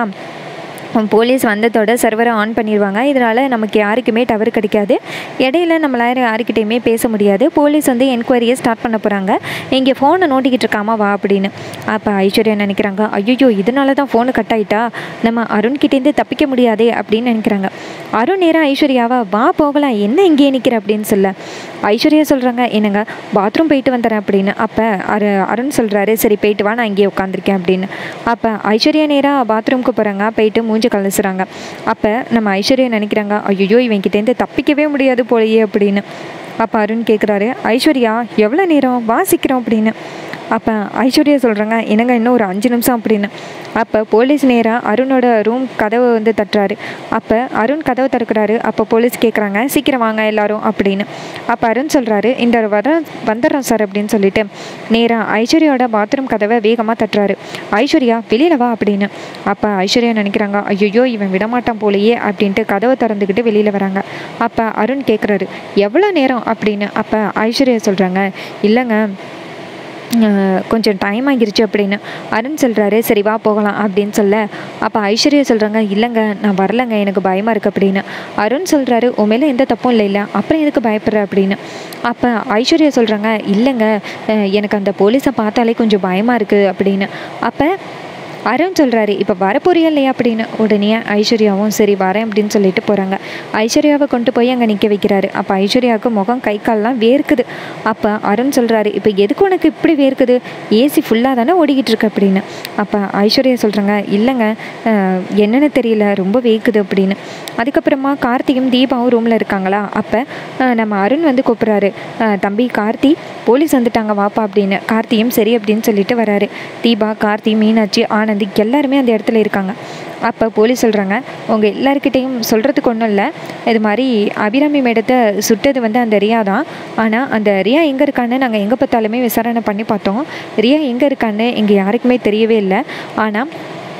போலீஸ் வந்ததோட சர்வரை ஆன் பண்ணிடுவாங்க இதனால் நமக்கு யாருக்குமே டவர் கிடைக்காது இடையில நம்மளால யாருக்கிட்டையுமே பேச முடியாது போலீஸ் வந்து என்கொயரியை ஸ்டார்ட் பண்ண போகிறாங்க இங்கே ஃபோனை நோண்டிக்கிட்டு இருக்காமா வா அப்படின்னு அப்போ ஐஸ்வர்யா நினைக்கிறாங்க ஐயோ இதனால தான் ஃபோனு கட் ஆயிட்டா நம்ம அருண்கிட்டேருந்து தப்பிக்க முடியாதே அப்படின்னு நினைக்கிறாங்க அருண் நேரம் ஐஸ்வர்யாவா வா போகலாம் என்ன இங்கேயே நிற்கிற அப்படின்னு சொல்ல ஐஸ்வர்யா சொல்கிறாங்க என்னங்க பாத்ரூம் போயிட்டு வந்துடுறேன் அப்படின்னு அப்போ அரு அருண் சொல்கிறாரு சரி போயிட்டு வா நான் இங்கேயே உட்காந்துருக்கேன் அப்படின்னு அப்போ ஐஸ்வர்யா நேராக பாத்ரூம்க்கு போகிறாங்க போயிட்டு மூஞ்சி கலசுறாங்க அப்போ நம்ம ஐஸ்வர்யா நினைக்கிறாங்க ஐயோ இவன்கிட்டேருந்து தப்பிக்கவே முடியாது போலயே அப்படின்னு அப்போ அருண் கேட்குறாரு ஐஸ்வர்யா எவ்வளோ நேரம் வாசிக்கிறோம் அப்படின்னு அப்போ ஐஸ்வர்யா சொல்கிறாங்க என்னங்க இன்னும் ஒரு அஞ்சு நிமிஷம் அப்படின்னு அப்போ போலீஸ் நேராக அருணோட ரூம் கதவை வந்து தட்டுறாரு அப்போ அருண் கதவை திறக்கிறாரு அப்போ போலீஸ் கேட்குறாங்க சீக்கிரம் வாங்க எல்லாரும் அப்படின்னு அப்போ அருண் சொல்கிறாரு இந்த வர வந்துடுறோம் சார் அப்படின்னு சொல்லிட்டு நேராக ஐஸ்வர்யாவோட பாத்ரூம் கதவை வேகமாக தட்டுறாரு ஐஸ்வர்யா வெளியில் வா அப்படின்னு அப்போ ஐஸ்வர்யா நினைக்கிறாங்க ஐயோ இவன் விடமாட்டான் போலயே அப்படின்ட்டு கதவை திறந்துக்கிட்டு வெளியில் வராங்க அப்போ அருண் கேட்குறாரு எவ்வளோ நேரம் அப்படின்னு அப்போ ஐஸ்வர்யா சொல்கிறாங்க இல்லைங்க அஹ் கொஞ்சம் டைம் ஆகிருச்சு அப்படின்னு அருண் சொல்கிறாரு சரி வா போகலாம் அப்படின்னு சொல்ல அப்போ ஐஸ்வர்யா சொல்கிறாங்க இல்லைங்க நான் வரலைங்க எனக்கு பயமாக இருக்குது அப்படின்னு அருண் சொல்கிறாரு உன் மேலே எந்த தப்பும் இல்லை இல்லை அப்புறம் எதுக்கு பயப்படுற அப்படின்னு அப்போ ஐஸ்வர்யா சொல்கிறாங்க இல்லைங்க அஹ் எனக்கு அந்த போலீஸை பார்த்தாலே கொஞ்சம் பயமாக இருக்குது அப்படின்னு அப்போ அருண் சொல்கிறாரு இப்போ வரப்போறியா இல்லையா அப்படின்னு உடனே ஐஸ்வர்யாவும் சரி வரேன் அப்படின்னு சொல்லிட்டு போகிறாங்க ஐஸ்வர்யாவை கொண்டு போய் அங்கே நிற்க வைக்கிறாரு அப்போ ஐஸ்வர்யாவுக்கு முகம் கை கால்லாம் வேர்க்குது அப்போ அருண் சொல்கிறாரு இப்போ எதுக்கு உனக்கு இப்படி வேர்க்குது ஏசி ஃபுல்லாக தானே ஓடிக்கிட்டு இருக்கு அப்படின்னு அப்போ ஐஸ்வர்யா சொல்கிறாங்க இல்லைங்க அஹ், என்னன்னு தெரியல ரொம்ப வேக்குது அப்படின்னு அதுக்கப்புறமா கார்த்தியும் தீபாவும் ரூமில் இருக்காங்களா அப்போ நம்ம அருண் வந்து கூப்பிட்றாரு தம்பி கார்த்தி போலீஸ் வந்துட்டாங்க வாப்பா அப்படின்னு கார்த்தியும் சரி அப்படின்னு சொல்லிட்டு வராரு தீபா கார்த்தி மீனாட்சி ஆனந்தி எல்லாருமே அந்த இடத்துல இருக்காங்க அப்போ போலீஸ் சொல்கிறாங்க உங்கள் எல்லாருக்கிட்டேயும் சொல்கிறதுக்கு ஒன்றும் இல்லை இது மாதிரி அபிராமி மேடத்தை சுட்டது வந்து அந்த ரியா தான் ஆனால் அந்த ரியா எங்கே இருக்கான்னு நாங்கள் எங்கே பார்த்தாலுமே விசாரணை பண்ணி பார்த்தோம் ரியா எங்கே இருக்கான்னு இங்கே யாருக்குமே தெரியவே இல்லை ஆனால்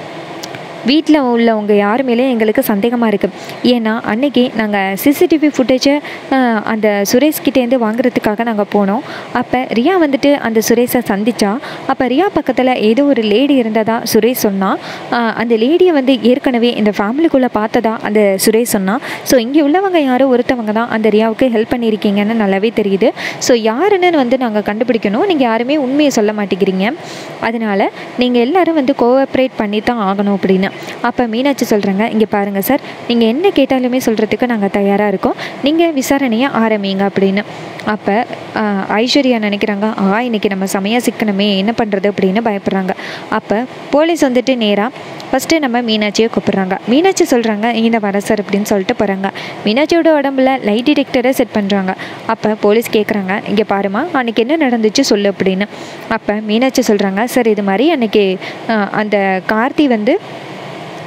வீட்டில் உள்ளவங்க யார் மேலேயும் எங்களுக்கு சந்தேகமாக இருக்குது ஏன்னா அன்னைக்கு நாங்கள் சிசிடிவி ஃபுட்டேஜை அந்த சுரேஷ் கிட்டேருந்து வாங்குறதுக்காக நாங்கள் போனோம் அப்போ ரியா வந்துட்டு அந்த சுரேஷை சந்திச்சா அப்போ ரியா பக்கத்தில் ஏதோ ஒரு லேடி இருந்ததா சுரேஷ் சொன்னா ஆஹ் அந்த லேடியை வந்து ஏற்கனவே இந்த ஃபேமிலிக்குள்ளே பார்த்ததா அந்த சுரேஷ் சொன்னா ஸோ இங்கே உள்ளவங்க யாரோ ஒருத்தவங்க தான் அந்த ரியாவுக்கு ஹெல்ப் பண்ணியிருக்கீங்கன்னு நல்லாவே தெரியுது ஸோ யாருன்னு வந்து நாங்கள் கண்டுபிடிக்கணும் நீங்கள் யாருமே உண்மையை சொல்ல மாட்டேங்கிறீங்க அதனால் நீங்கள் எல்லாரும் வந்து கோஆப்ரேட் பண்ணி தான் ஆகணும் அப்படின்னு அப்போ மீனாட்சி சொல்கிறாங்க இங்கே பாருங்கள் சார் நீங்கள் என்ன கேட்டாலுமே சொல்கிறதுக்கு நாங்கள் தயாராக இருக்கோம் நீங்கள் விசாரணையை ஆரம்பிங்க அப்படின்னு அப்போ ஐஸ்வர்யா நினைக்கிறாங்க ஆ இன்னைக்கு நம்ம செமையாக சிக்கணுமே என்ன பண்ணுறது அப்படின்னு பயப்படுறாங்க அப்போ போலீஸ் வந்துட்டு நேராக ஃபஸ்ட்டு நம்ம மீனாட்சியை கூப்பிட்றாங்க மீனாட்சி சொல்கிறாங்க இந்த வர சார் அப்படின்னு சொல்லிட்டு போகிறாங்க மீனாட்சியோட உடம்புல லைட் டிடெக்டரை செட் பண்ணுறாங்க அப்போ போலீஸ் கேட்குறாங்க இங்கே பாருமா அன்றைக்கி என்ன நடந்துச்சு சொல்லு அப்படின்னு அப்போ மீனாட்சி சொல்கிறாங்க சார் இது மாதிரி அன்றைக்கி அந்த கார்த்தி வந்து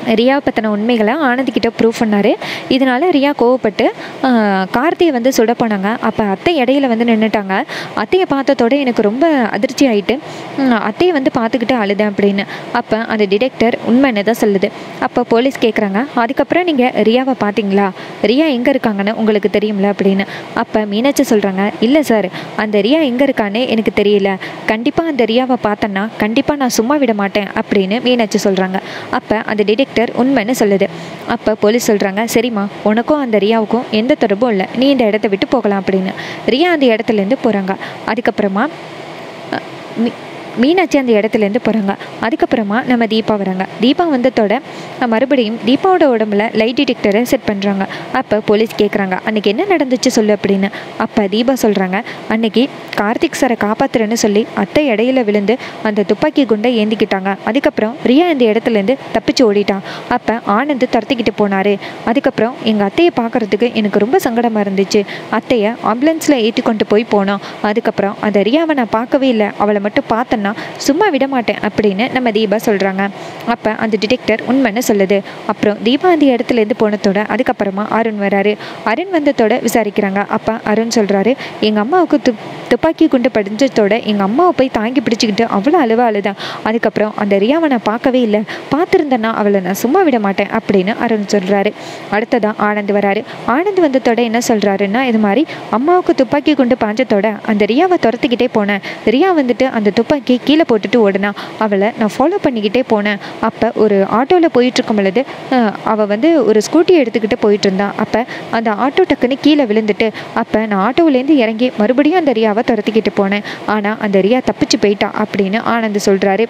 ரியா பற்றின உண்மைகளை ஆனந்திக்கிட்ட ப்ரூவ் பண்ணார் இதனால ரியா கோவப்பட்டு ஆஹ், கார்த்தியை வந்து சுட போனாங்க அப்போ அத்தை இடையில வந்து நின்றுட்டாங்க அத்தையை பார்த்ததோட எனக்கு ரொம்ப அதிர்ச்சி ஆயிட்டு ம், அத்தையை வந்து பார்த்துக்கிட்டு அழுதேன் அப்படின்னு அப்போ அந்த டிடெக்டர் உண்மைன்னு தான் சொல்லுது அப்போ போலீஸ் கேட்குறாங்க அதுக்கப்புறம் நீங்கள் ரியாவை பார்த்தீங்களா ரியா எங்கே இருக்காங்கன்னு உங்களுக்கு தெரியும்ல அப்படின்னு அப்போ மீனாட்சி சொல்கிறாங்க இல்லை சார் அந்த ரியா எங்கே இருக்கான்னு எனக்கு தெரியல கண்டிப்பாக அந்த ரியாவை பார்த்தேன்னா கண்டிப்பாக நான் சும்மா விட மாட்டேன் அப்படின்னு மீனாட்சி சொல்கிறாங்க அப்போ அந்த டிடெக்டர் உண்மைன்னு சொல்லுது அப்போ போலீஸ் சொல்கிறாங்க சரிம்மா உனக்கும் அந்த ரியாவுக்கும் எந்த தொடர்பும் இல்லை நீ இந்த இடத்த விட்டு போகலாம் அப்படின்னு ரியா அந்த இடத்துலேருந்து போகிறாங்க அதுக்கப்புறமா அஹ், மீ- மீனாட்சி அந்த இடத்துலேருந்து போகிறாங்க அதுக்கப்புறமா நம்ம தீபா வராங்க தீபா வந்ததோட அஹ், மறுபடியும் தீபாவோட உடம்புல லைட் டிடெக்டரை செட் பண்ணுறாங்க அப்போ போலீஸ் கேட்குறாங்க அன்னைக்கு என்ன நடந்துச்சு சொல்லு அப்படின்னு அப்போ தீபா சொல்கிறாங்க அன்னைக்கு கார்த்திக் சாரை காப்பாத்துறேன்னு சொல்லி அத்தை இடையில விழுந்து அந்த துப்பாக்கி குண்டை ஏந்திக்கிட்டாங்க அதுக்கப்புறம் ரியா இந்த இடத்துலேருந்து தப்பிச்சு ஓடிட்டான் அப்போ ஆனந்த் துரத்திக்கிட்டு போனார் அதுக்கப்புறம் எங்கள் அத்தையை பார்க்கறதுக்கு எனக்கு ரொம்ப சங்கடமாக இருந்துச்சு அத்தையை ஆம்புலன்ஸில் ஏற்றி கொண்டு போய் போனோம் அதுக்கப்புறம் அந்த ரியாவை நான் பார்க்கவே இல்லை அவளை மட்டும் பார்த்தேன்னா சும்மா விட மாட்டேன் அப்படின்னு நம்ம தீபா சொல்கிறாங்க அப்போ அந்த டிடெக்டர் உண்மைன்னு சொல்லுது அப்புறம் தீபா அந்த இடத்துலேருந்து போனதோட அதுக்கப்புறமா அருண் வராரு அருண் வந்ததோட விசாரிக்கிறாங்க அப்போ அருண் சொல்கிறாரு எங்கள் அம்மாவுக்கு துப் துப்பாக்கி குண்டு படிஞ்சதோட எங்கள் அம்மாவை போய் தாங்கி பிடிச்சிக்கிட்டு அவ்வளோ அழுவ அழுதான் அதுக்கப்புறம் அந்த ரியாவை நான் பார்க்கவே இல்லை பார்த்துருந்தேன்னா அவளை நான் சும்மா விட மாட்டேன் அப்படின்னு அருண் சொல்கிறாரு அடுத்ததான் ஆனந்த் வராரு ஆனந்த் வந்ததோட என்ன சொல்கிறாருன்னா இது மாதிரி அம்மாவுக்கு துப்பாக்கி குண்டு பாஞ்சத்தோட அந்த ரியாவை துரத்திக்கிட்டே போனேன் ரியா வந்துட்டு அந்த துப்பாக்கி கீழே போட்டுட்டு ஓடுனா அவளை நான் ஃபாலோ பண்ணிக்கிட்டே போனேன் அப்போ ஒரு ஆட்டோவில் போயிட்டு இருக்கும் பொழுது அஹ், அவள் வந்து ஒரு ஸ்கூட்டி எடுத்துக்கிட்டு போயிட்டு இருந்தா அப்போ அந்த ஆட்டோ டக்குன்னு கீழே விழுந்துட்டு அப்போ நான் ஆட்டோவிலேருந்து இறங்கி மறுபடியும் அந்த ரியாவை துரத்திக்கிட்டு போனேன் ஆனால் அந்த ரியா தப்பிச்சு போயிட்டா அப்படின்னு ஆனந்த் சொல்கிறாரு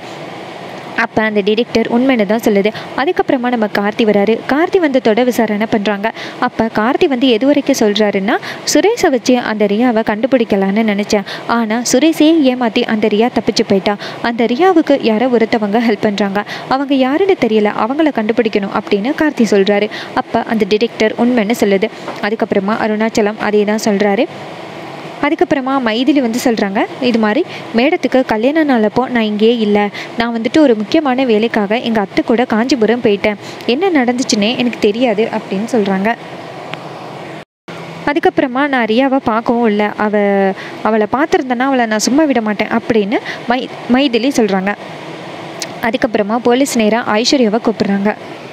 அப்போ அந்த டிடெக்டர் உண்மைன்னு தான் சொல்லுது அதுக்கப்புறமா நம்ம கார்த்தி வராரு கார்த்தி வந்ததோட விசாரணை பண்ணுறாங்க அப்போ கார்த்தி வந்து எது வரைக்கும் சொல்கிறாருன்னா சுரேஷை வச்சு அந்த ரியாவை கண்டுபிடிக்கலான்னு நினச்சேன் ஆனால் சுரேஷே ஏமாற்றி அந்த ரியா தப்பிச்சு போயிட்டா அந்த ரியாவுக்கு யாரோ ஒருத்தவங்க ஹெல்ப் பண்ணுறாங்க அவங்க யாருன்னு தெரியல அவங்கள கண்டுபிடிக்கணும் அப்படின்னு கார்த்தி சொல்கிறாரு அப்போ அந்த டிடெக்டர் உண்மைன்னு சொல்லுது அதுக்கப்புறமா அருணாச்சலம் அதே தான் சொல்கிறாரு அதுக்கப்புறமா மைதிலி வந்து சொல்கிறாங்க இது மாதிரி மேடத்துக்கு கல்யாண நாளப்போ நான் இங்கேயே இல்லை நான் வந்துட்டு ஒரு முக்கியமான வேலைக்காக எங்கள் அத்தை கூட காஞ்சிபுரம் போயிட்டேன் என்ன நடந்துச்சுன்னே எனக்கு தெரியாது அப்படின்னு சொல்கிறாங்க அதுக்கப்புறமா நான் ரியாவை பார்க்கவும் இல்லை அவ அவளை பார்த்துருந்தேன்னா அவளை நான் சும்மா விட மாட்டேன் அப்படின்னு மை மைதிலி சொல்கிறாங்க அதுக்கப்புறமா போலீஸ் நேராக ஐஸ்வர்யாவை கூப்பிடுறாங்க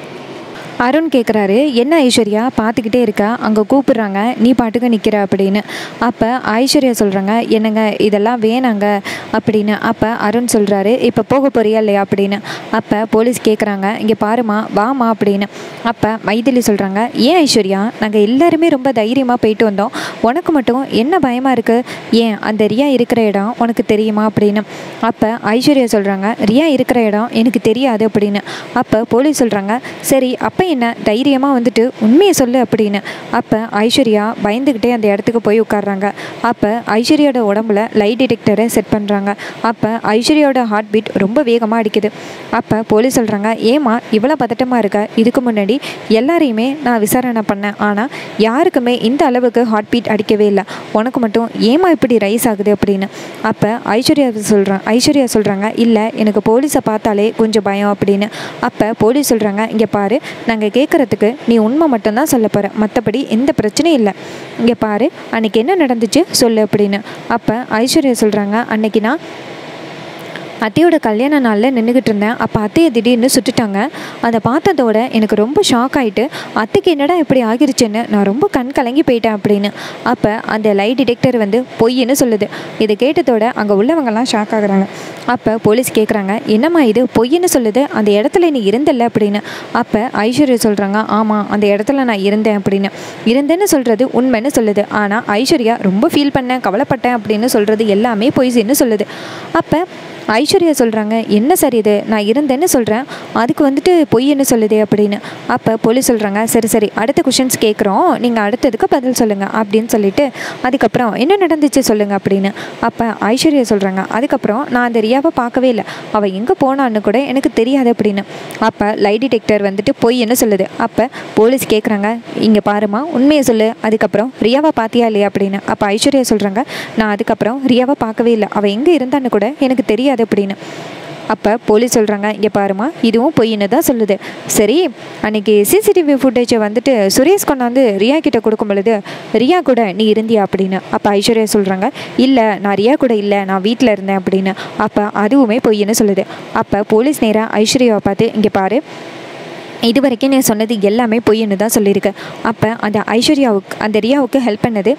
அருண் கேட்குறாரு என்ன ஐஸ்வர்யா பார்த்துக்கிட்டே இருக்கா அங்கே கூப்பிடுறாங்க நீ பாட்டுக்கு நிற்கிற அப்படின்னு அப்போ ஐஸ்வர்யா சொல்கிறாங்க என்னங்க இதெல்லாம் வேணாங்க அப்படின்னு அப்போ அருண் சொல்கிறாரு இப்போ போக போறியா இல்லையா அப்படின்னு அப்போ போலீஸ் கேட்குறாங்க இங்கே பாருமா வாமா அப்படின்னு அப்போ மைதிலி சொல்கிறாங்க ஏன் ஐஸ்வர்யா நாங்கள் எல்லாருமே ரொம்ப தைரியமாக போயிட்டு வந்தோம் உனக்கு மட்டும் என்ன பயமாக இருக்குது ஏன் அந்த ரியா இருக்கிற இடம் உனக்கு தெரியுமா அப்படின்னு அப்போ ஐஸ்வர்யா சொல்கிறாங்க ரியா இருக்கிற இடம் எனக்கு தெரியாது அப்படின்னு அப்போ போலீஸ் சொல்கிறாங்க சரி அப்போ என்ன தைரியமாக வந்துட்டு உண்மையை சொல்லு அப்படின்னு அப்போ ஐஸ்வர்யா பயந்துக்கிட்டே அந்த இடத்துக்கு போய் உட்கார்றாங்க அப்போ ஐஸ்வர்யாவோட உடம்புல லைட் டிடெக்டரை செட் பண்ணுறாங்க அப்போ ஐஸ்வர்யாவோட ஹார்ட் பீட் ரொம்ப வேகமாக அடிக்குது அப்போ போலீஸ் சொல்கிறாங்க ஏமா இவ்வளோ பதட்டமாக இருக்க இதுக்கு முன்னாடி எல்லாரையுமே நான் விசாரணை பண்ணேன் ஆனால் யாருக்குமே இந்த அளவுக்கு ஹார்ட் பீட் அடிக்கவே இல்லை உனக்கு மட்டும் ஏமா இப்படி ரைஸ் ஆகுது அப்படின்னு அப்போ ஐஸ்வர்யா சொல்கிறாங்க ஐஸ்வர்யா சொல்கிறாங்க இல்லை எனக்கு போலீஸை பார்த்தாலே கொஞ்சம் பயம் அப்படின்னு அப்போ போலீஸ் சொல்கிறாங்க இங்கே பாரு நாங்கள் கேட்குறதுக்கு நீ உண்மை மட்டும்தான் சொல்ல போகிற மற்றபடி எந்த பிரச்சனையும் இல்லை இங்கே பாரு அன்னைக்கு என்ன நடந்துச்சு சொல்லு அப்படின்னு அப்போ ஐஸ்வர்யா சொல்கிறாங்க அன்னைக்கு நான் அத்தையோட கல்யாண நாளில் நின்றுக்கிட்டு இருந்தேன் அப்போ அத்தையை திடீர்னு சுட்டுட்டாங்க அதை பார்த்ததோட எனக்கு ரொம்ப ஷாக் ஆகிட்டு அத்தைக்கு என்னடா இப்படி ஆகிருச்சுன்னு நான் ரொம்ப கண் கலங்கி போயிட்டேன் அப்படின்னு அப்போ அந்த லைட் டிடெக்டர் வந்து பொய்ன்னு சொல்லுது இதை கேட்டதோட அங்கே உள்ளவங்கெல்லாம் ஷாக் ஆகுறாங்க அப்போ போலீஸ் கேட்குறாங்க என்னம்மா இது பொய்ன்னு சொல்லுது அந்த இடத்துல நீ இருந்தல்ல அப்படின்னு அப்போ ஐஸ்வர்யா சொல்கிறாங்க ஆமாம் அந்த இடத்துல நான் இருந்தேன் அப்படின்னு இருந்தேன்னு சொல்கிறது உண்மைன்னு சொல்லுது ஆனால் ஐஸ்வர்யா ரொம்ப ஃபீல் பண்ணேன் கவலைப்பட்டேன் அப்படின்னு சொல்கிறது எல்லாமே பொய்சின்னு சொல்லுது அப்போ ஐஸ்வர்யா சொல்கிறாங்க என்ன சார் இது நான் இருந்தேன்னு சொல்கிறேன் அதுக்கு வந்துட்டு பொய்ன்னு சொல்லுதே அப்படின்னு அப்போ போலீஸ் சொல்கிறாங்க சரி சரி அடுத்த கொஷின்ஸ் கேட்குறோம் நீங்கள் அடுத்ததுக்கு பதில் சொல்லுங்கள் அப்படின்னு சொல்லிட்டு அதுக்கப்புறம் என்ன நடந்துச்சு சொல்லுங்கள் அப்படின்னு அப்போ ஐஸ்வர்யா சொல்கிறாங்க அதுக்கப்புறம் நான் அந்த ரியாவை பார்க்கவே இல்லை அவள் எங்கே போனான்னு கூட எனக்கு தெரியாது அப்படின்னு அப்போ லைட் டிடெக்டர் வந்துட்டு பொய்ன்னு சொல்லுது அப்போ போலீஸ் கேட்குறாங்க இங்கே பாருமா உண்மையை சொல்லு அதுக்கப்புறம் ரியாவை பார்த்தியா இல்லையா அப்படின்னு அப்போ ஐஸ்வர்யா சொல்கிறாங்க நான் அதுக்கப்புறம் ரியாவை பார்க்கவே இல்லை அவள் எங்கே இருந்தான்னு கூட எனக்கு தெரியாது அப்படின்னு அப்போ போலீஸ் சொல்கிறாங்க இங்கே பாருமா இதுவும் பொய்ன்னு தான் சொல்லுது சரி அன்னைக்கு சிசிடிவி ஃபுட்டேஜை வந்துட்டு சுரேஷ் கொண்டாந்து ரியா கிட்ட கொடுக்கும் பொழுது ரியா கூட நீ இருந்தியா அப்படின்னு அப்போ ஐஸ்வர்யா சொல்கிறாங்க இல்லை நான் ரியா கூட இல்லை நான் வீட்டில் இருந்தேன் அப்படின்னு அப்போ அதுவுமே பொய்ன்னு சொல்லுது அப்போ போலீஸ் நேராக ஐஸ்வர்யாவை பார்த்து இங்கே பாரு இது வரைக்கும் நீ சொன்னது எல்லாமே பொய்ன்னு தான் சொல்லியிருக்கு அப்போ அந்த ஐஸ்வர்யாவுக்கு அந்த ரியாவுக்கு ஹெல்ப் பண்ணது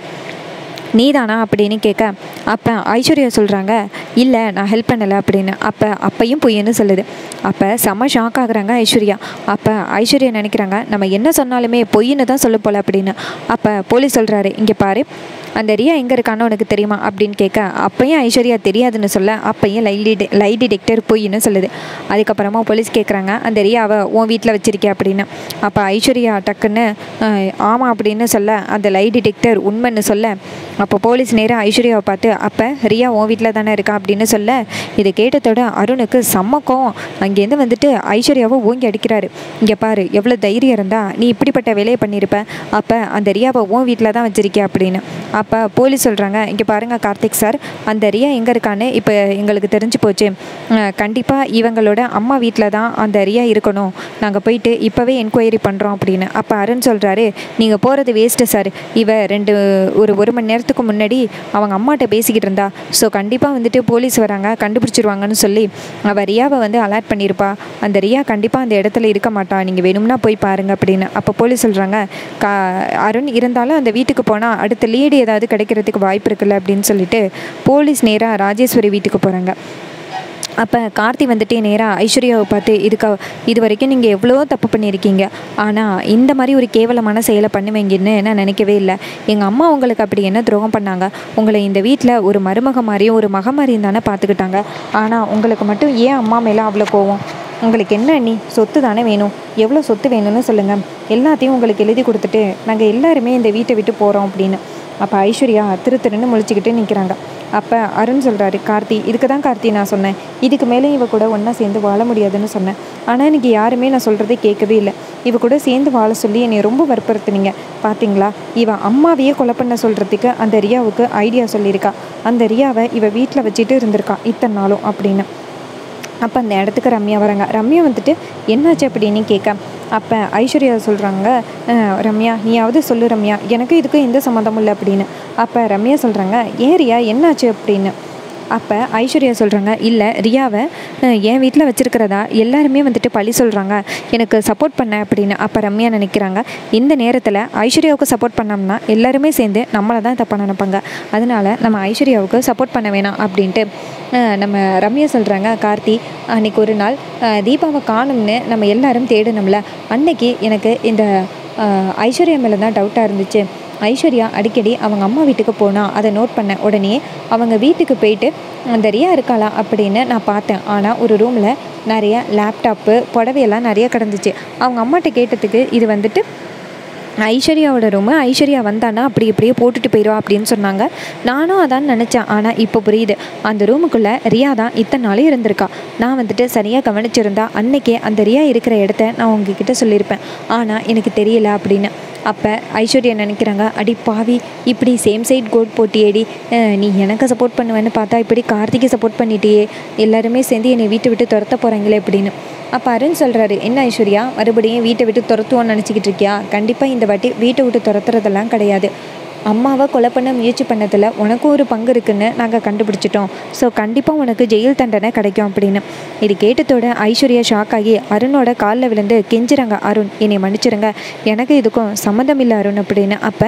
நீதானா அப்படின்னு கேட்க அப்போ ஐஸ்வர்யா சொல்கிறாங்க இல்லை நான் ஹெல்ப் பண்ணலை அப்படின்னு அப்போ அப்பையும் பொய்ன்னு சொல்லுது அப்போ செம்ம ஷாக் ஆகுறாங்க ஐஸ்வர்யா அப்போ ஐஸ்வர்யா நினைக்கிறாங்க நம்ம என்ன சொன்னாலுமே பொய்ன்னு தான் சொல்ல போல அப்படின்னு அப்போ போலீஸ் சொல்கிறாரு இங்கே பாரு அந்த ரியா எங்கே இருக்கான்னு உனக்கு தெரியுமா அப்படின்னு கேட்க அப்பையும் ஐஸ்வர்யா தெரியாதுன்னு சொல்ல அப்பையும் லை டிடெ லை டிடெக்டர் பொய்ன்னு சொல்லுது அதுக்கப்புறமா போலீஸ் கேட்குறாங்க அந்த ரியாவை உன் வீட்டில் வச்சிருக்கே அப்படின்னு அப்போ ஐஸ்வர்யா டக்குன்னு அஹ், ஆமாம் அப்படின்னு சொல்ல அந்த லை டிடெக்டர் உண்மைன்னு சொல்ல அப்போ போலீஸ் நேராக ஐஸ்வர்யாவை பார்த்து அப்போ ரியா உன் வீட்டில் தானே இருக்கா அப்படின்னு சொல்ல இதை கேட்டதோட அருணுக்கு செம்ம கோவம் அங்கேருந்து வந்துட்டு ஐஸ்வர்யாவை ஓங்கி அடிக்கிறாரு இங்கே பாரு எவ்வளோ தைரியம் இருந்தா நீ இப்படிப்பட்ட வேலையை பண்ணியிருப்ப அப்போ அந்த ரியாவை உன் வீட்டில் தான் வச்சிருக்கே அப்படின்னு அப்போ போலீஸ் சொல்கிறாங்க இங்கே பாருங்க கார்த்திக் சார் அந்த ரியா எங்கே இருக்கான்னு இப்போ எங்களுக்கு தெரிஞ்சு போச்சு கண்டிப்பாக இவங்களோட அம்மா வீட்டில் தான் அந்த ரியா இருக்கணும் நாங்கள் போயிட்டு இப்போவே என்கொயரி பண்ணுறோம் அப்படின்னு அப்போ அருண் சொல்கிறாரு நீங்கள் போகிறது வேஸ்ட்டு சார் இவ ரெண்டு ஒரு ஒரு மணி நேரத்துக்கு முன்னாடி அவங்க அம்மாட்ட பேசிக்கிட்டு இருந்தா ஸோ கண்டிப்பாக வந்துட்டு போலீஸ் வராங்க கண்டுபிடிச்சிருவாங்கன்னு சொல்லி அவள் ரியாவை வந்து அலர்ட் பண்ணியிருப்பா அந்த ரியா கண்டிப்பாக அந்த இடத்துல இருக்க மாட்டா நீங்கள் வேணும்னா போய் பாருங்க அப்படின்னு அப்போ போலீஸ் சொல்கிறாங்க கா அருண் இருந்தாலும் அந்த வீட்டுக்கு போனால் அடுத்த லீடு ஏதாவது கிடைக்கிறதுக்கு வாய்ப்பு இருக்குல்ல அப்படின்னு சொல்லிட்டு போலீஸ் நேராக ராஜேஸ்வரி வீட்டுக்கு போகிறாங்க அப்போ கார்த்தி வந்துட்டு நேராக ஐஸ்வர்யாவை பார்த்து இதுக்கு இது வரைக்கும் நீங்கள் எவ்வளோ தப்பு பண்ணியிருக்கீங்க ஆனால் இந்த மாதிரி ஒரு கேவலமான செயலை பண்ணுவீங்கன்னு நான் நினைக்கவே இல்லை எங்கள் அம்மா உங்களுக்கு அப்படி என்ன துரோகம் பண்ணாங்க உங்களை இந்த வீட்டில் ஒரு மருமக மாதிரியும் ஒரு மக மாதிரியும் தானே பார்த்துக்கிட்டாங்க ஆனால் உங்களுக்கு மட்டும் ஏன் அம்மா மேலே அவ்வளோ கோவம் உங்களுக்கு என்ன நீ சொத்து தானே வேணும் எவ்வளோ சொத்து வேணும்னு சொல்லுங்கள் எல்லாத்தையும் உங்களுக்கு எழுதி கொடுத்துட்டு நாங்கள் எல்லாருமே இந்த வீட்டை விட்டு போகிறோம் அப்படின்னு அப்போ ஐஸ்வர்யா திரு திருன்னு முழிச்சுக்கிட்டு நிற்கிறாங்க அப்போ அருண் சொல்கிறாரு கார்த்தி இதுக்கு தான் கார்த்தி நான் சொன்னேன் இதுக்கு மேலே இவ கூட ஒன்றா சேர்ந்து வாழ முடியாதுன்னு சொன்னேன் ஆனால் இன்னைக்கு யாருமே நான் சொல்கிறதே கேட்கவே இல்லை இவ கூட சேர்ந்து வாழ சொல்லி என்னை ரொம்ப வற்புறுத்துனீங்க பார்த்தீங்களா இவ அம்மாவையே கொலை பண்ண சொல்கிறதுக்கு அந்த ரியாவுக்கு ஐடியா சொல்லியிருக்கா அந்த ரியாவை இவ வீட்டில் வச்சுட்டு இருந்திருக்கா இத்தனை நாளும் அப்படின்னு அப்போ அந்த இடத்துக்கு ரம்யா வராங்க ரம்யா வந்துட்டு என்னாச்சு அப்படின்னு கேட்க அப்போ ஐஸ்வர்யா சொல்கிறாங்க ரம்யா நீயாவது சொல்லு ரம்யா எனக்கு இதுக்கும் எந்த சம்மந்தமும் இல்லை அப்படின்னு அப்போ ரம்யா சொல்கிறாங்க ஏன் ரியா என்னாச்சு அப்படின்னு அப்போ ஐஸ்வர்யா சொல்கிறாங்க இல்லை ரியாவை அஹ், என் வீட்டில் வச்சுருக்கிறதா எல்லாருமே வந்துட்டு பழி சொல்கிறாங்க எனக்கு சப்போர்ட் பண்ண அப்படின்னு அப்போ ரம்யா நினைக்கிறாங்க இந்த நேரத்தில் ஐஸ்வர்யாவுக்கு சப்போர்ட் பண்ணோம்னா எல்லாருமே சேர்ந்து நம்மளை தான் தப்பாக நினைப்பாங்க அதனால நம்ம ஐஸ்வர்யாவுக்கு சப்போர்ட் பண்ண வேணாம் அப்படின்ட்டு அஹ், நம்ம ரம்யா சொல்கிறாங்க கார்த்தி அன்னைக்கு ஒரு நாள் அஹ், தீபாவை காணும்னு நம்ம எல்லாரும் தேடணும்ல அன்னைக்கு எனக்கு இந்த அஹ், ஐஸ்வர்யா மேலே தான் டவுட்டாக இருந்துச்சு ஐஸ்வர்யா அடிக்கடி அவங்க அம்மா வீட்டுக்கு போனா அதை நோட் பண்ண உடனே அவங்க வீட்டுக்கு போயிட்டு அந்த ரியா இருக்காளா அப்படின்னு நான் பார்த்தேன் ஆனால் ஒரு ரூமில் நிறைய லேப்டாப்பு புடவையெல்லாம் நிறைய கிடந்துச்சு அவங்க அம்மாட்ட கேட்டதுக்கு இது வந்துட்டு ஐஸ்வர்யாவோட ரூமு ஐஸ்வர்யா வந்தானா அப்படி இப்படியே போட்டுட்டு போயிடுவா அப்படின்னு சொன்னாங்க நானும் அதான் நினச்சேன் ஆனால் இப்போ புரியுது அந்த ரூமுக்குள்ளே ரியா தான் இத்தனை நாளும் இருந்திருக்கா நான் வந்துட்டு சரியாக கவனிச்சிருந்தா அன்னைக்கே அந்த ரியா இருக்கிற இடத்த நான் உங்ககிட்ட சொல்லியிருப்பேன் ஆனால் எனக்கு தெரியல அப்படின்னு அப்போ ஐஸ்வர்யா நினைக்கிறாங்க அடி பாவி இப்படி சேம் சைட் கோட் போட்டியேடி அஹ் நீ எனக்கு சப்போர்ட் பண்ணுவேன்னு பார்த்தா இப்படி கார்த்திகை சப்போர்ட் பண்ணிட்டியே எல்லாருமே சேர்ந்து என்னை வீட்டை விட்டு துரத்த போகிறாங்களே அப்படின்னு அப்போ அருண் சொல்கிறாரு என்ன ஐஸ்வர்யா மறுபடியும் வீட்டை விட்டு துரத்துவோன்னு நினச்சிக்கிட்டு இருக்கியா கண்டிப்பாக இந்த வாட்டி வீட்டை விட்டு துரத்துறதெல்லாம் கிடையாது அம்மாவை கொலை பண்ண முயற்சி பண்ணதில் உனக்கும் ஒரு பங்கு இருக்குன்னு நாங்கள் கண்டுபிடிச்சிட்டோம் ஸோ கண்டிப்பாக உனக்கு ஜெயில் தண்டனை கிடைக்கும் அப்படின்னு இது கேட்டதோட ஐஸ்வர்யா ஷாக் ஆகி அருணோட காலில் விழுந்து கெஞ்சுறாங்க அருண் என்னை மன்னிச்சிருங்க எனக்கு இதுக்கும் சம்மந்தம் இல்லை அருண் அப்படின்னு அப்போ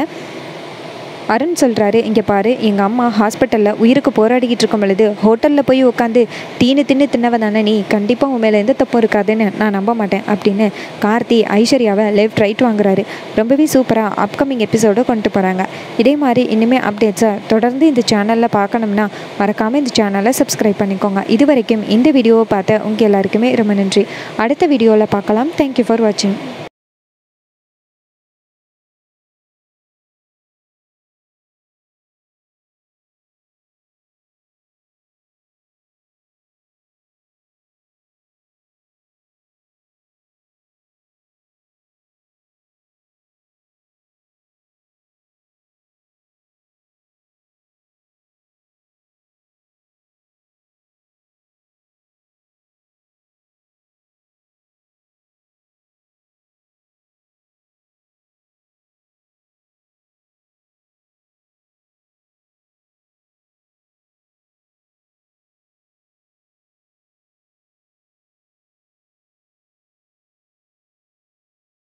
அருண் சொல்கிறாரு இங்கே பாரு எங்கள் அம்மா ஹாஸ்பிட்டலில் உயிருக்கு போராடிக்கிட்டு இருக்கும் பொழுது ஹோட்டலில் போய் உட்காந்து டீனு தின்னு தின்னவ தானே நீ கண்டிப்பாக உன் மேலே எந்த தப்பும் இருக்காதுன்னு நான் நம்ப மாட்டேன் அப்படின்னு கார்த்தி ஐஸ்வர்யாவை லெஃப்ட் ரைட் வாங்குறாரு ரொம்பவே சூப்பராக அப்கமிங் எபிசோடு கொண்டு போகிறாங்க இதே மாதிரி இனிமேல் அப்டேட்ஸை தொடர்ந்து இந்த சேனலில் பார்க்கணும்னா மறக்காமல் இந்த சேனலை சப்ஸ்கிரைப் பண்ணிக்கோங்க இது வரைக்கும் இந்த வீடியோவை பார்த்த உங்கள் எல்லாருக்குமே ரொம்ப நன்றி அடுத்த வீடியோவில் பார்க்கலாம் தேங்க்யூ ஃபார் வாட்சிங்